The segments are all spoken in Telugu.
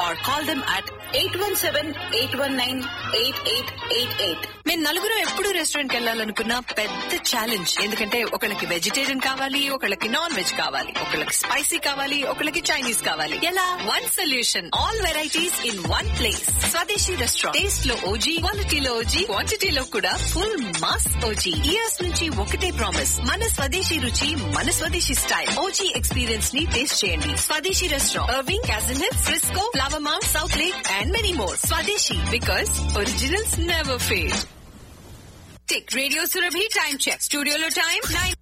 or call them at 817-819-8888. మేము నలుగురు ఎప్పుడు రెస్టారెంట్ కి వెళ్ళాలనుకున్న పెద్ద ఛాలెంజ్ ఎందుకంటే ఒకళ్ళకి వెజిటేరియన్ కావాలి ఒకళ్ళకి నాన్ వెజ్ కావాలి ఒకళ్ళకి స్పైసీ కావాలి ఒకళ్ళకి చైనీస్ కావాలి ఎలా one solution all varieties in one place Swadeshi restaurant taste లో ఓజీ క్వాలిటీలో ఓజీ క్వాంటిటీలో కూడా ఫుల్ మాస్ ఓజీ ఇయర్స్ నుంచి ఒకటే ప్రామిస్ మన స్వదేశీ రుచి మన స్వదేశీ స్టైల్ ఓజీ ఎక్స్పీరియన్స్ ని టేస్ట్ చేయండి స్వదేశీ రెస్టారెంట్ అర్వింగ్ క్యాజన్ hill Frisco Flower Mound Southlake and many more Swadeshi because originals never fail Tick Radio Surabhi time check. Studio lo time nine.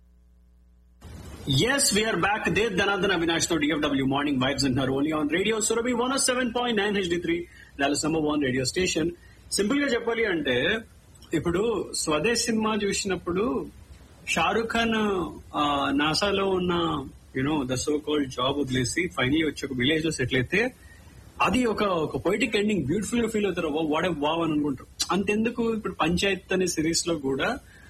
Yes, we are back. Dev Dhanadhan Avinash to DFW Morning Vibes in her only on Radio Surabhi 107.9 HD3 Dallas number one radio station. Simple గా చెప్పాలి అంటే ఇప్పుడు స్వదేశ్ సినిమా చూసినప్పుడు షారుఖ్ ఖాన్ ఆ, నాసాలో ఉన్న you know the so called job వదిలేసి ఫైనలీ వచ్చి ఒక విలేజ్ లో సెటిల్ అయితే అది ఒక ఒక పొయిటిక్ ఎండింగ్ బ్యూటిఫుల్ గా ఫీల్ అవుతారు వాడే వావ్ అని అనుకుంటారు అంతెందుకు ఇప్పుడు పంచాయత్ అనే సిరీస్ లో కూడా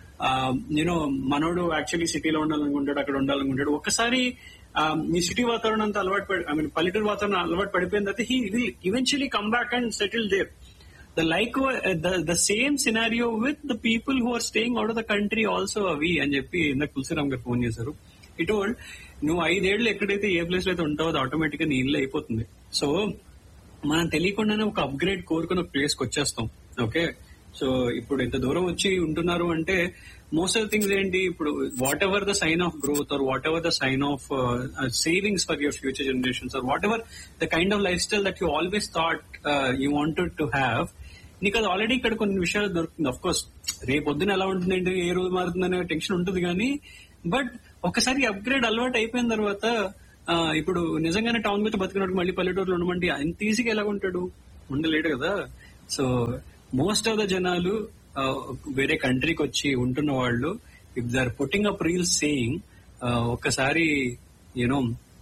యూనో మనోడు యాక్చువల్లీ సిటీలో ఉండాలనుకుంటాడు అక్కడ ఉండాలనుకుంటాడు ఒక్కసారి ఆ, ఈ సిటీ వాతావరణం అంతా అలవాటు పడి ఐ మీన్ పల్లెటూరు వాతావరణం అలవాటు పడిపోయిన తర్వాత he will eventually come back and settle there the like the the same scenario with the people who are staying out of the country also అవి అని చెప్పి ఇందాక తులసిరామ్ గారు ఫోన్ చేశారు ఇటు నువ్వు ఐదేళ్లు ఎక్కడైతే ఏ ప్లేస్ లో అయితే ఉంటావో అది ఆటోమేటిక్ గా నీ ఇల్లు అయిపోతుంది సో మనం తెలియకుండానే ఒక అప్గ్రేడ్ కోరుకుని ఒక ప్లేస్ కి వచ్చేస్తాం ఓకే సో ఇప్పుడు ఇంత దూరం వచ్చి ఉంటున్నారు అంటే మోస్ట్ ఆఫ్ థింగ్స్ ఏంటి ఇప్పుడు whatever the sign of growth or whatever the sign of savings for your future generations or whatever the kind of lifestyle that you always thought you wanted to have నీకు అది ఆల్రెడీ ఇక్కడ కొన్ని విషయాలు దొరుకుతుంది అఫ్ కోర్స్ రేపు పొద్దున ఎలా ఉంటుంది ఏంటి ఏ రోజు మారుతుందనే టెన్షన్ ఉంటుంది కానీ బట్ ఒకసారి అప్గ్రేడ్ అలవాటు అయిపోయిన తర్వాత ఆ, ఇప్పుడు నిజంగానే టౌన్ మీద బతికినట్టు మళ్ళీ పల్లెటూరులో ఉండమంటే ఎంత ఈజీగా ఎలా ఉంటాడు ఉండలేడు కదా సో మోస్ట్ ఆఫ్ ద జనాలు ఆ, వేరే కంట్రీకి వచ్చి ఉంటున్న వాళ్ళు if they are putting up reel saying ఒక్కసారి యూనో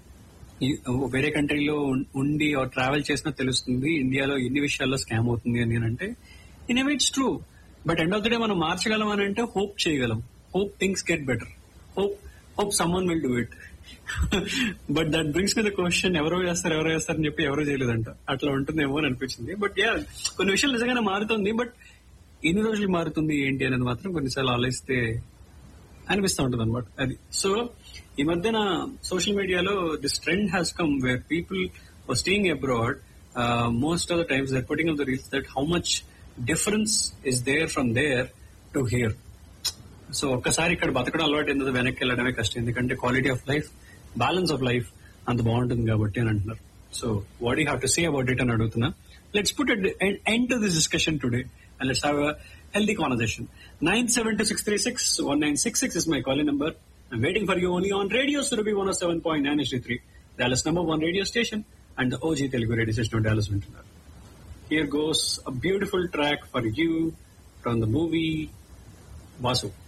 ఈ- వేరే కంట్రీలో ఉం- ఉండి ట్రావెల్ చేసినా తెలుస్తుంది ఇండియాలో ఎన్ని విషయాల్లో స్కామ్ అవుతుంది అని అంటే in it's true but end of the day మనం మార్చగలం అని అంటే హోప్ చేయగలం hope things get better hope hope someone will do it but that brings me the question ఎవరో చేస్తారు ఎవరో చేస్తారు అని చెప్పి ఎవరో చేయలేదంట అట్లా ఉంటుందేమో అని అనిపించింది బట్ యా కొన్ని విషయాలు నిజంగానే మారుతుంది బట్ ఎన్ని రోజులు మారుతుంది ఏంటి అనేది మాత్రం కొన్నిసార్లు ఆలోచిస్తే అనిపిస్తూ ఉంటుంది అనమాట అది సో ఈ మధ్యన సోషల్ మీడియాలో this trend has come where people staying abroad most of the times they're putting of the reels that how much difference is there from there to here so ఒక్కసారి ఇక్కడ బతకడం అలవాటు ఏందో వెనక్కి వెళ్ళడమే కష్టం ఎందుకంటే quality of life balance of life అంత బాగుంటుంది కాబట్టి అని అంటున్నారు so what you have to say about it అని అడుగుతున్నా let's put end to this discussion today and let's have healthy conversation nine seven two six three six one nine six six is my calling number I'm waiting for you only on Radio Surabhi 107.9 HD3, Dallas number one radio station and the OG Telugu radio station of Dallas Vintunar. Here goes a beautiful track for you from the movie Vasu.